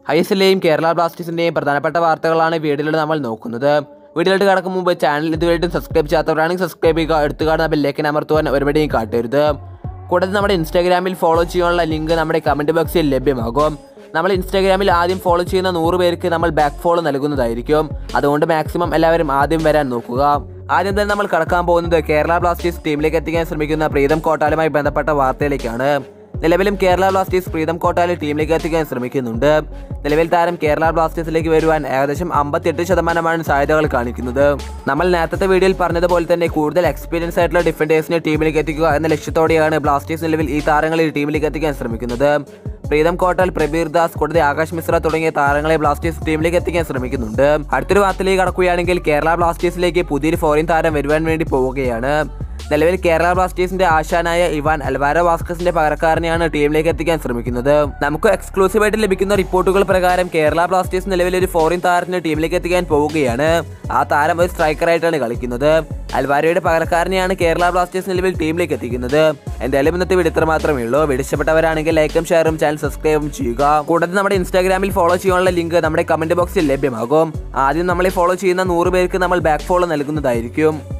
I S എല്ലിലെയും കേരള ബ്ലാസ്റ്റേഴ്സിൻ്റെയും പ്രധാനപ്പെട്ട വാർത്തകളാണ് വീഡിയോയിൽ നമ്മൾ നോക്കുന്നത് വീഡിയോയിലോട്ട് കടക്കും മുമ്പ് ചാനൽ ഇതുവരെയും സബ്സ്ക്രൈബ് ചെയ്യാത്തവരാണെങ്കിൽ സബ്സ്ക്രൈബ് ചെയ്യുക എടുത്തു കാണുന്ന ബെല്ലേക്ക് അമർത്തുവാൻ ഒരുപടിയും കാട്ടരുത് കൂടാതെ നമ്മുടെ ഇൻസ്റ്റാഗ്രാമിൽ ഫോളോ ചെയ്യാനുള്ള ലിങ്ക് നമ്മുടെ കമൻറ്റ് ബോക്സിൽ ലഭ്യമാകും നമ്മൾ ഇൻസ്റ്റാഗ്രാമിൽ ആദ്യം ഫോളോ ചെയ്യുന്ന നൂറ് പേർക്ക് നമ്മൾ ബാക്ക് ഫോളോ നൽകുന്നതായിരിക്കും അതുകൊണ്ട് മാക്സിമം എല്ലാവരും ആദ്യം വരാൻ നോക്കുക ആദ്യം തന്നെ നമ്മൾ കടക്കാൻ പോകുന്നത് കേരള ബ്ലാസ്റ്റേഴ്സ് ടീമിലേക്ക് എത്തിക്കാൻ ശ്രമിക്കുന്ന പ്രീതം കോട്ടാലുമായി ബന്ധപ്പെട്ട വാർത്തയിലേക്കാണ് നിലവിലും കേരള ബ്ലാസ്റ്റേഴ്സ് പ്രീതം കോട്ടാലെ ടീമിലേക്ക് എത്തിക്കാൻ ശ്രമിക്കുന്നുണ്ട് നിലവിൽ താരം കേരള ബ്ലാസ്റ്റേഴ്സിലേക്ക് വരുവാൻ ഏകദേശം അമ്പത്തിയെട്ട് ശതമാനമാണ് സാധ്യതകൾ കാണിക്കുന്നത് നമ്മൾ നേരത്തെ വീഡിയോയിൽ പറഞ്ഞതുപോലെ തന്നെ കൂടുതൽ എക്സ്പീരിയൻസ് ആയിട്ടുള്ള ഡിഫൻഡേഴ്സിനെ ടീമിലേക്ക് എത്തിക്കുക എന്ന ലക്ഷ്യത്തോടെയാണ് ബ്ലാസ്റ്റേഴ്സ് നിലവിൽ ഈ താരങ്ങളെ ടീമിലേക്ക് എത്തിക്കാൻ ശ്രമിക്കുന്നത് പ്രീതം കോട്ടൽ പ്രബീർ ദാസ് കൂടാതെ ആകാശ് മിശ്ര തുടങ്ങിയ താരങ്ങളെ ബ്ലാസ്റ്റേഴ്സ് ടീമിലേക്ക് എത്തിക്കാൻ ശ്രമിക്കുന്നുണ്ട് അടുത്തൊരു വാർത്തയിലേക്ക് കടക്കുകയാണെങ്കിൽ കേരള ബ്ലാസ്റ്റേഴ്സിലേക്ക് പുതിയൊരു ഫോറിൻ താരം വരുവാൻ വേണ്ടി പോവുകയാണ് നിലവിൽ കേരള ബ്ലാസ്റ്റേഴ്സിന്റെ ആശാനായ ഇവാൻ അൽവാരോ വാസ്കസിന്റെ പകരക്കാരനെയാണ് ടീമിലേക്ക് എത്തിക്കാൻ ശ്രമിക്കുന്നത് നമുക്ക് എക്സ്ക്ലൂസീവ് ആയിട്ട് ലഭിക്കുന്ന റിപ്പോർട്ടുകൾ പ്രകാരം കേരള ബ്ലാസ്റ്റേഴ്സ് നിലവിൽ ഒരു ഫോറിൻ താരത്തിനെ ടീമിലേക്ക് എത്തിക്കാൻ പോവുകയാണ് ആ താരം ഒരു സ്ട്രൈക്കറായിട്ടാണ് കളിക്കുന്നത് അൽവാരോയുടെ പകരക്കാരനെയാണ് കേരള ബ്ലാസ്റ്റേഴ്സ് നിലവിൽ ടീമിലേക്ക് എത്തിക്കുന്നത് എന്തായാലും ഇന്നത്തെ വീഡിയോ ഇത്ര മാത്രമേ ഉള്ളൂ വീഡിയോ ഇഷ്ടപ്പെട്ടവരാണെങ്കിൽ ലൈക്കും ഷെയറും ചാനൽ സബ്സ്ക്രൈബും ചെയ്യുക കൂടാതെ നമ്മുടെ ഇൻസ്റ്റാഗ്രാമിൽ ഫോളോ ചെയ്യാനുള്ള ലിങ്ക് നമ്മുടെ കമന്റ് ബോക്സിൽ ലഭ്യമാകും ആദ്യം നമ്മളെ ഫോളോ ചെയ്യുന്ന നൂറ് പേർക്ക് നമ്മൾ ബാക്ക് ഫോളോ നൽകുന്നതായിരിക്കും